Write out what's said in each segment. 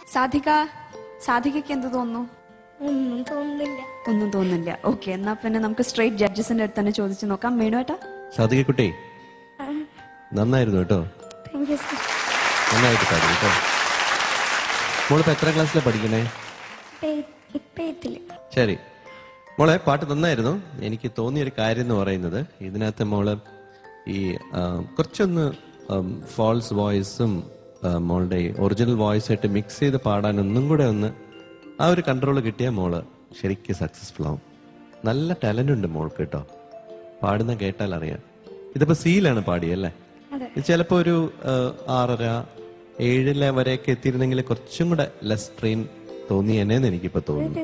സാധിക സാധികയ്ക്ക് എന്ത് തോന്നുന്നു ഒന്നും തോന്നുന്നില്ല ഒന്നും തോന്നുന്നില്ല ഓക്കെ എന്നാ പിന്നെ നമുക്ക് സ്ട്രേറ്റ് ജഡ്ജസിന്റെ അടുത്ത് തന്നെ ചോദിച്ചു നോക്കാം വേണുവേട്ടാ സാധികക്കുട്ടി നന്നായിരുന്നു കേട്ടോ താങ്ക് യു സർ നന്നായിട്ട് പാടി കേട്ടോ മോളിപ്പോ എത്ര ക്ലാസ്സിലാണ് പഠിക്കണേ ഇപ്പൊ എത്തില്ല ശരി മോളെ പാട്ട് നന്നായിരുന്നു എനിക്ക് തോന്നിയ ഒരു കാര്യം എന്ന് പറയുന്നത് ഇതിനകത്ത് മോള് ഈ ആ, കുറച്ചൊന്ന് ഫാൾസ് വോയിസും മോളുടെ ഒറിജിനൽ വോയിസ് ആയിട്ട് മിക്സ് ചെയ്ത് പാടാൻ ഒന്നും കൂടെ ഒന്ന് ആ ഒരു കൺട്രോൾ കിട്ടിയാൽ മോള് ശരിക്കും സക്സസ്ഫുൾ ആവും നല്ല ടാലന്റ് ഉണ്ട് മോൾക്ക് കേട്ടോ പാടുന്ന കേട്ടാൽ അറിയാം ഇതിപ്പോ സിയിലാണ് പാടിയല്ലേ അതെ. ഇത് ചിലപ്പോ ഒരു ആ, ആറര ഏഴിലെ വരെയൊക്കെ എത്തിയിരുന്നെങ്കിൽ കുറച്ചും കൂടെ ലെസ് ട്രെയിൻ തോന്നിയെന്നേന്ന് എനിക്കിപ്പോ തോന്നുന്നു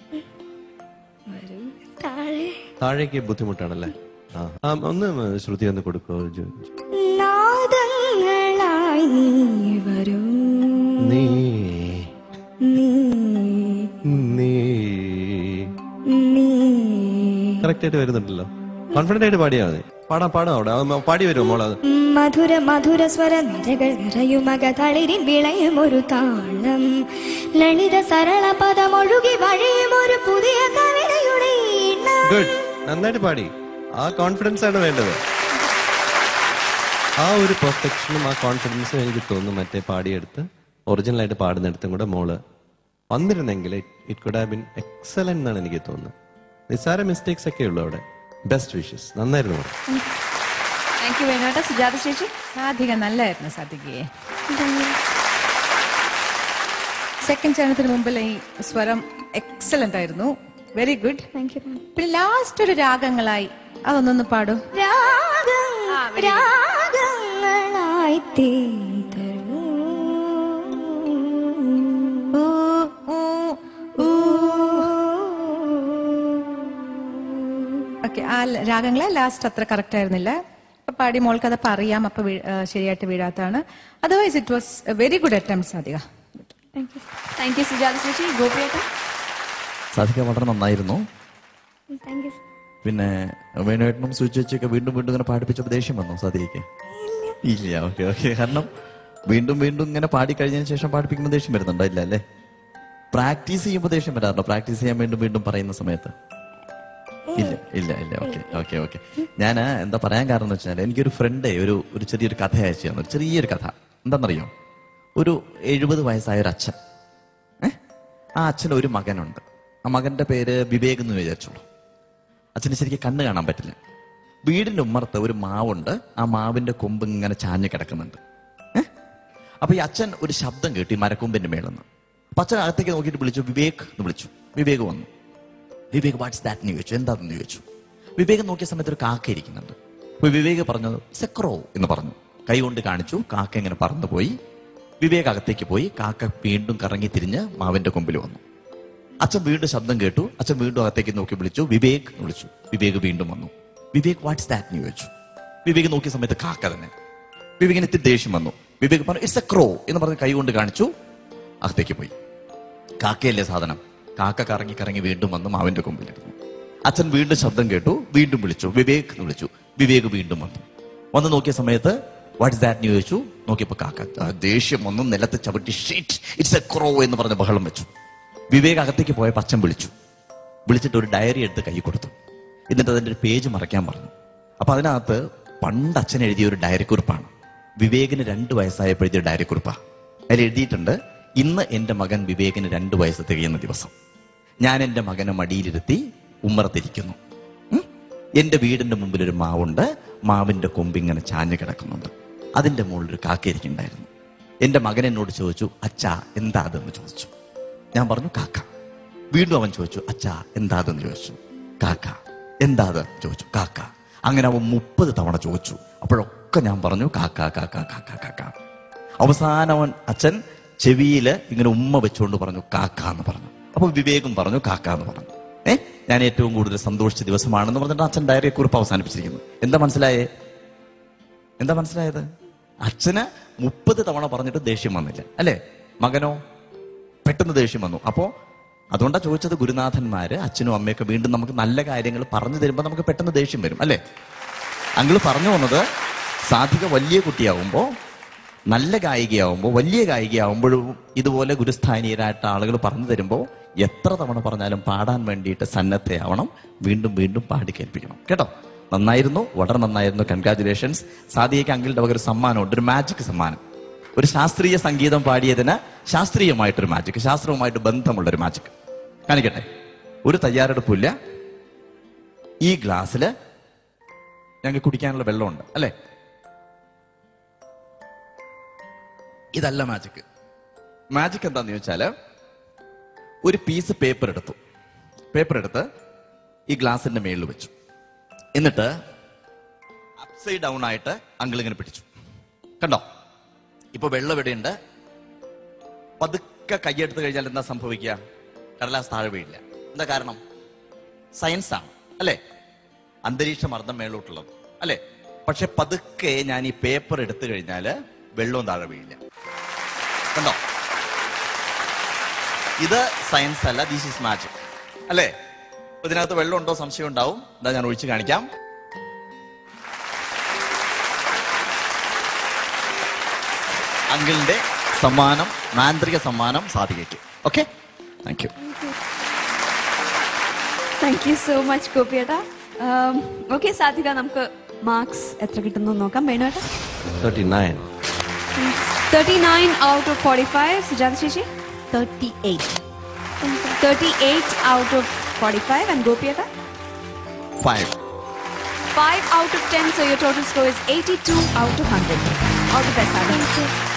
താഴെ താഴേക്ക് ബുദ്ധിമുട്ടാണല്ലേ ആ ആ, ഒന്ന് ശ്രുതി ഒന്ന് കൊടുക്കോ ജോ- ജോ- നാദങ്ങളായി നീ വരൂ നീ നീ നീ നീ കറക്റ്റ് ആയിട്ട് വരുന്നുണ്ടല്ലോ കോൺഫിഡന്റ് ആയിട്ട് പാടിയാ മതി പാടാം പാടാം അവിടെ ആ, പാടി വരുമോ മോളെ അത് മധുര മധുര സ്വര നിരകൾ നിറയുമക തളിരിൻ വിളയും ഒരു താളം ലളിത സരള പദമൊഴുകി വഴിയും ഒരു പുതിയ കവിതയുടെ ഈണം. ഗുഡ് നന്നായിട്ട് പാടി ആ കോൺഫിഡൻസ് ആണ് വേണ്ടത് ആ ഒരു പെർഫെക്ഷനും ആ കോൺഫിഡൻസും എനിക്ക് തോന്നുന്നു മറ്റേ പാടിയെടുത്ത് ഒറിജിനൽ ആയിട്ട് പാടുന്നിടത്തും കൂടെ മോള് വന്നിരുന്നെങ്കിൽ it could have been excellent എന്നാണ് എനിക്ക് തോന്നുന്നത് നിസ്സാര മിസ്റ്റേക്സ് ഒക്കെ ഉള്ളു അവിടെ ബെസ്റ്റ് വിഷസ് നന്നായിരുന്നു മോളെ താങ്ക് യു വേണുവേട്ടാ സുജാത ചേച്ചി സാധിക നല്ലായിരുന്നു സാധികയെ സെക്കൻഡ് ചരണത്തിന് മുമ്പിൽ ഈ സ്വരം എക്സലന്റ് ആയിരുന്നു very good Thank you, ma'am. പിന്നെ ലാസ്റ്റ് ഒരു രാഗങ്ങളായി അതൊന്നൊന്ന് പാടൂ രാഗം രാഗങ്ങളായി തീതരൂ. ഊ, ഊ, ഊ. ഓക്കെ ആ ല- രാഗങ്ങളെ ലാസ്റ്റ് അത്ര കറക്റ്റ് ആയിരുന്നില്ല അപ്പൊ പാടി മോൾക്ക് അതപ്പോ അറിയാം അപ്പൊ വീ- ആ, ശരിയായിട്ട് വീഴാത്താണ് otherwise it was very good attempt Sadhika thank you Sujatha ചേച്ചി ഗോപിയേട്ടാ സാധിക വളരെ നന്നായിരുന്നു Thank you, sir. പിന്നെ വേണുവേട്ടനും സൂചിച്ചൊക്കെ വീണ്ടും വീണ്ടും ഇങ്ങനെ പാടിപ്പിച്ചപ്പോൾ ദേഷ്യം വന്നു സാധികയ്ക്ക് ഇല്ല ഓക്കെ ഓക്കെ കാരണം വീണ്ടും വീണ്ടും ഇങ്ങനെ പാടി കഴിഞ്ഞതിന് ശേഷം പാടിപ്പിക്കുമ്പോൾ ദേഷ്യം വരുന്നുണ്ടോ ഇല്ല അല്ലേ പ്രാക്ടീസ് ചെയ്യുമ്പോൾ ദേഷ്യം വരാറുണ്ടോ പ്രാക്ടീസ് ചെയ്യാൻ വീണ്ടും വീണ്ടും പറയുന്ന സമയത്ത് ഇല്ല ഇല്ല ഇല്ല ഓക്കെ ഓക്കെ ഓക്കെ ഞാൻ എന്താ പറയാൻ കാരണം എന്ന് വെച്ചാൽ എനിക്കൊരു ഫ്രണ്ട് ഒരു ഒരു ചെറിയൊരു കഥ അയച്ചു തന്നു ഒരു ചെറിയൊരു കഥ എന്താണെന്നറിയോ ഒരു എഴുപത് വയസ്സായ ഒരു അച്ഛൻ ഏ ആ അച്ഛന് ഒരു മകനുണ്ട് ആ മകന്റെ പേര് വിവേക് എന്ന് വിചാരിച്ചോളൂ അച്ഛന് ശരിക്കും കണ്ണ് കാണാൻ പറ്റില്ല വീടിന്റെ ഉമ്മറത്ത് ഒരു മാവുണ്ട് ആ മാവിന്റെ കൊമ്പ് ഇങ്ങനെ ചാഞ്ഞു കിടക്കുന്നുണ്ട് ഏ അപ്പൊ ഈ അച്ഛൻ ഒരു ശബ്ദം കേട്ടു ഈ മരക്കൊമ്പിന്റെ മേളെന്ന് അപ്പൊ അച്ഛൻ അകത്തേക്ക് നോക്കിയിട്ട് വിളിച്ചു വിവേക് എന്ന് വിളിച്ചു വിവേക് വന്നു വിവേക് വാട്ട്സ് ദാറ്റ് എന്ന് ചോദിച്ചു എന്താണെന്ന് ചോദിച്ചു വിവേക് നോക്കിയ സമയത്ത് ഒരു കാക്ക ഇരിക്കുന്നുണ്ട് അപ്പൊ വിവേക് പറഞ്ഞു സെക്രോ എന്ന് പറഞ്ഞു കൈ കൊണ്ട് കാണിച്ചു കാക്ക ഇങ്ങനെ പറന്നു പോയി വിവേക് അകത്തേക്ക് പോയി കാക്ക വീണ്ടും കറങ്ങി തിരിഞ്ഞ് മാവിന്റെ കൊമ്പിൽ വന്നു അച്ഛൻ വീണ്ടും ശബ്ദം കേട്ടു അച്ഛൻ വീണ്ടും അകത്തേക്ക് നോക്കി വിളിച്ചു വിവേക് എന്ന് വിളിച്ചു വിവേക് വീണ്ടും വന്നു വിവേക് വാട്ട്സ് ദാറ്റ് എന്ന് ചോദിച്ചു വിവേക് നോക്കിയ സമയത്ത് കാക്ക തന്നെ വിവേകിന് ഇത്തിരി ദേഷ്യം വന്നു വിവേക് പറഞ്ഞു ഇറ്റ്സ് എ ക്രോ എന്ന് പറഞ്ഞ് കൈ കൊണ്ട് കാണിച്ചു അകത്തേക്ക് പോയി കാക്കയല്ലേ സാധനം കാക്ക കറങ്ങി കറങ്ങി വീണ്ടും വന്ന് മാവിന്റെ കൊമ്പിലിരുന്നു അച്ഛൻ വീണ്ടും ശബ്ദം കേട്ടു വീണ്ടും വിളിച്ചു വിവേക് എന്ന് വിളിച്ചു വിവേക് വീണ്ടും വന്നു വന്ന് നോക്കിയ സമയത്ത് വാട്ട് ഇസ് ദാറ്റ് ചോദിച്ചു നോക്കിയപ്പോ കാക്ക ആ, ദേഷ്യം വന്നു നിലത്ത് ചവിട്ടി ഷീറ്റ് ഇറ്റ്സ് എ ക്രോ എന്ന് പറഞ്ഞ് ബഹളം വെച്ചു വിവേക് അകത്തേക്ക് പോയപ്പോ അച്ഛൻ വിളിച്ചു വിളിച്ചിട്ട് ഒരു ഡയറി എടുത്ത് കൈ കൊടുത്തു എന്നിട്ട് അതിന്റെ ഒരു പേജ് മറയ്ക്കാൻ പറഞ്ഞു അപ്പൊ അതിനകത്ത് പണ്ട് അച്ഛൻ എഴുതിയ ഒരു ഡയറി കുറിപ്പാണ് വിവേകിന് രണ്ട് വയസ്സായപ്പോൾ എഴുതിയ ഡയറി കുറിപ്പാ അതിൽ എഴുതിയിട്ടുണ്ട് ഇന്ന് എന്റെ മകൻ വിവേകിന് രണ്ട് വയസ്സ് തികയുന്ന ദിവസം ഞാൻ എന്റെ മകനെ മടിയിലിരുത്തി ഉമ്മറത്തിരിക്കുന്നു ഉം? എന്റെ വീടിന്റെ മുമ്പിൽ ഒരു മാവുണ്ട് മാവിന്റെ കൊമ്പിങ്ങനെ ചാഞ്ഞു കിടക്കുന്നുണ്ട് അതിന്റെ മുകളിൽ ഒരു കാക്ക ഇരിക്കുന്നുണ്ടായിരുന്നു എന്റെ മകൻ എന്നോട് ചോദിച്ചു അച്ഛാ എന്താ അതെന്ന് ചോദിച്ചു ഞാൻ പറഞ്ഞു കാക്ക വീണ്ടും അവൻ ചോദിച്ചു അച്ഛാ എന്താ അതെന്ന് ചോദിച്ചു കാക്ക എന്താ അത് ചോദിച്ചു കാക്ക അങ്ങനെ അവൻ മുപ്പത് തവണ ചോദിച്ചു അപ്പോഴൊക്കെ ഞാൻ പറഞ്ഞു കാക്ക കാക്ക കാക്ക കാക്ക അവസാനം അവൻ അച്ഛൻ ചെവിയില് ഇങ്ങനെ ഉമ്മ വെച്ചുകൊണ്ട് പറഞ്ഞു കാക്ക എന്ന് പറഞ്ഞു അപ്പൊ വിവേകം പറഞ്ഞു കാക്ക എന്ന് പറഞ്ഞു ഏ ഞാൻ ഏറ്റവും കൂടുതൽ സന്തോഷിച്ച ദിവസമാണെന്ന് പറഞ്ഞിട്ട് അച്ഛൻ ഡയറിയെ കുറിപ്പ് അവസാനിപ്പിച്ചിരിക്കുന്നു എന്താ മനസ്സിലായേ എന്താ മനസ്സിലായത് അച്ഛന് മുപ്പത് തവണ പറഞ്ഞിട്ട് ദേഷ്യം വന്നില്ല അല്ലേ മകനോ പെട്ടെന്ന് ദേഷ്യം വന്നു അപ്പോ അതുകൊണ്ടാ ചോദിച്ചത് ഗുരുനാഥന്മാര് അച്ഛനും അമ്മയൊക്കെ വീണ്ടും നമുക്ക് നല്ല കാര്യങ്ങൾ പറഞ്ഞു തരുമ്പോൾ നമുക്ക് പെട്ടെന്ന് ദേഷ്യം വരും അല്ലേ അങ്കിള് പറഞ്ഞു വന്നത് സാധിക വലിയ കുട്ടിയാവുമ്പോ നല്ല ഗായികയാവുമ്പോൾ വലിയ ഗായികയാവുമ്പോഴും ഇതുപോലെ ഗുരുസ്ഥാനീയരായിട്ട് ആളുകൾ പറഞ്ഞു തരുമ്പോൾ എത്ര തവണ പറഞ്ഞാലും പാടാൻ വേണ്ടിയിട്ട് സന്നദ്ധയാവണം വീണ്ടും വീണ്ടും പാടി കേൾപ്പിക്കണം കേട്ടോ നന്നായിരുന്നു വളരെ നന്നായിരുന്നു കൺഗ്രാചുലേഷൻസ് സാദിയയ്ക്ക് അങ്കിളുടെ വക ഒരു സമ്മാനമുണ്ട് ഒരു മാജിക് സമ്മാനം ഒരു ശാസ്ത്രീയ സംഗീതം പാടിയതിന് ശാസ്ത്രീയമായിട്ടൊരു മാജിക് ശാസ്ത്രവുമായിട്ട് ബന്ധമുള്ള ഒരു മാജിക് കാണിക്കട്ടെ ഒരു തയ്യാറെടുപ്പില്ല ഈ ഗ്ലാസ്സിൽ ഞങ്ങൾക്ക് കുടിക്കാനുള്ള വെള്ളമുണ്ട് അല്ലേ ഇതല്ല മാജിക് മാജിക് എന്താന്ന് ചോദിച്ചാല് ഒരു പീസ് പേപ്പർ എടുത്തു പേപ്പർ എടുത്ത് ഈ ഗ്ലാസിന്റെ മേളിൽ വെച്ചു എന്നിട്ട് അപ്സൈഡ് ഡൗൺ ആയിട്ട് അങ്കിൾ ഇങ്ങനെ പിടിച്ചു കണ്ടോ ഇപ്പൊ വെള്ളം ഇവിടെയുണ്ട് പതുക്കെ കൈയെടുത്ത് കഴിഞ്ഞാൽ എന്താ സംഭവിക്കുക കടലാസ് താഴെ വീഴില്ല എന്താ കാരണം സയൻസ് ആണ് അല്ലേ അന്തരീക്ഷ മർദ്ദം മേളോട്ടുള്ളത് അല്ലേ പക്ഷെ പതുക്കെ ഞാൻ ഈ പേപ്പർ എടുത്തു കഴിഞ്ഞാല് വെള്ളവും താഴെ വീഴില്ല കണ്ടോ ഇത് സയൻസ് അല്ല ദിസ് ഈസ് മാജിക് അല്ലേ ഇതിനകത്ത് വെള്ളം ഉണ്ടോ സംശയം ഉണ്ടാവും എന്താ ഞാൻ ഒഴിച്ച് കാണിക്കാം അങ്കിളിന്റെ സമ്മാനം മാന്ത്രിക സമ്മാനം സാധികയ്ക്ക് okay thank you thank you so much ഗോപിയേട്ടാ ഓക്കെ സാധിക നമുക്ക് മാർക്സ് എത്ര കിട്ടുന്നു നോക്കാം വേണുവേട്ടാ thirty nine thirty nine out of forty five Sujatha ചേച്ചി thirty eight thirty eight out of forty five and ഗോപിയേട്ടാ five five out of ten so your total score is eighty two out of hundred all the best